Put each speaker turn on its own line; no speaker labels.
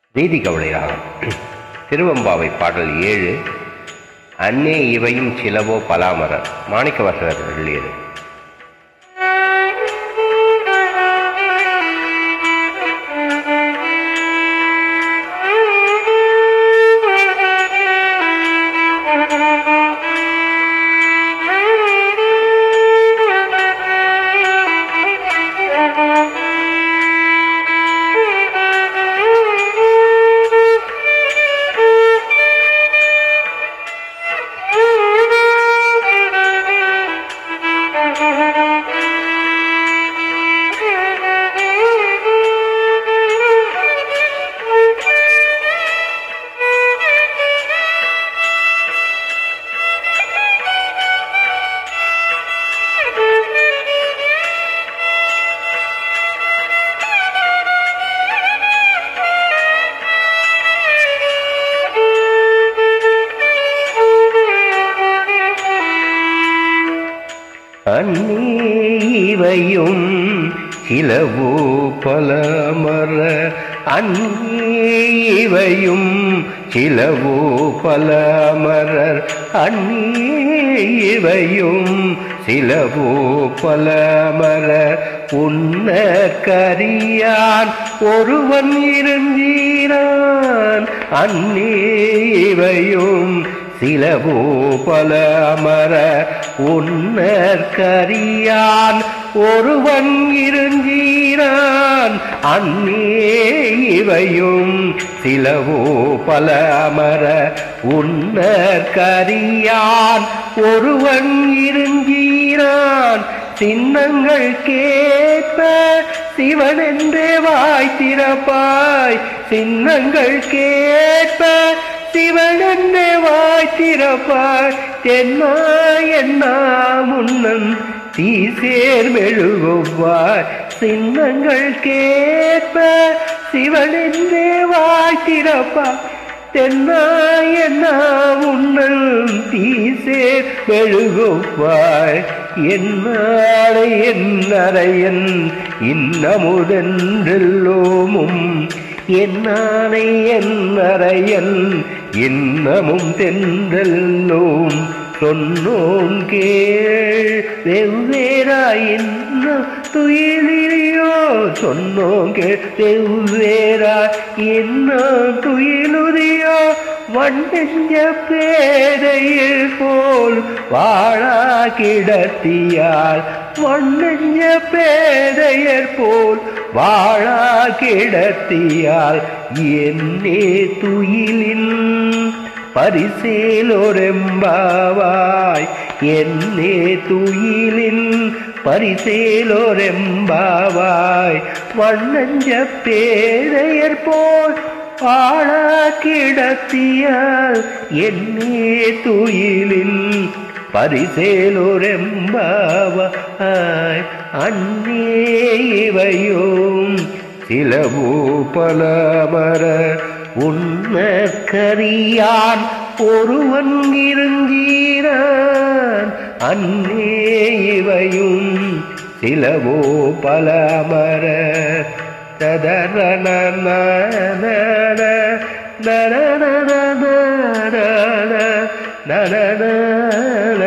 நீதி கவலை ராகம் திருவம்பாவை பாடல் ஏழு அன்னே இவையும் சிலவோ பலாமரர் மாணிக்கவாசகர் எழுதியது அந்நீவையும் சிலவோ பலமர அந்நீவையும் சிலவோ பலமரர் அந்நீவையும் சிலவோ பலமரர் உன்ன கரியான் ஒருவன் இருந்தீரான் அந்நீவையும் சிலவோ பல அமர உன்னற்கரியான் ஒருவன் இருந்தீரான் அன்னே இவையும் சிலவோ பல அமர உன்னற்கரியான் ஒருவன் இருந்தீரான் சின்னங்கள் கேட்ப சிவன் என்றே வாய் திறப்பாய் சின்னங்கள் கேட்ப சிவன் என்றே வாய் திறப்பாய் தென்னா என்னா முன்னன் தீசேர் மெழுகுவாய் சின்னங்கள் கேட்ப சிவன் என்றே வாய் திறப்பாய் தென்னா என்னா முன்னன் தீசேர் மெழுகுவாய் என்னாடை என்னறையன் இன்னமுதென்றெல்லோமும் என்னானை என்னறையன் இன்னமும் தென்றெல்லோம் சொன்னோம் கேள் வெவ்வேறாய் என்ன துயிலியோ சொன்னோம் கேள் வெவ்வேறாய் என்ன துயிலுதியோ வண்டெஞ்ச பேதையில் போல் வாழா கிடத்தியால் வண்ணஞ்ச பேதையர் போல் வாழா கிடத்தியால் என்னே துயிலின் பரிசேலோரெம்பாவாய் என்னே துயிலின் பரிசேலோரெம்பாவாய் வண்ணஞ்ச பேதையர் போல் ஆழா கிடத்தியால் என்னே துயிலின் பரிசேலோரெம்பாவாய் அன்னே இவையும் சிலவோ பலமர உன்ன கரியான் ஒருவன் இருங்கீரான் அன்னே இவையும் சிலவோ பலமர ததரண நன நன நன நன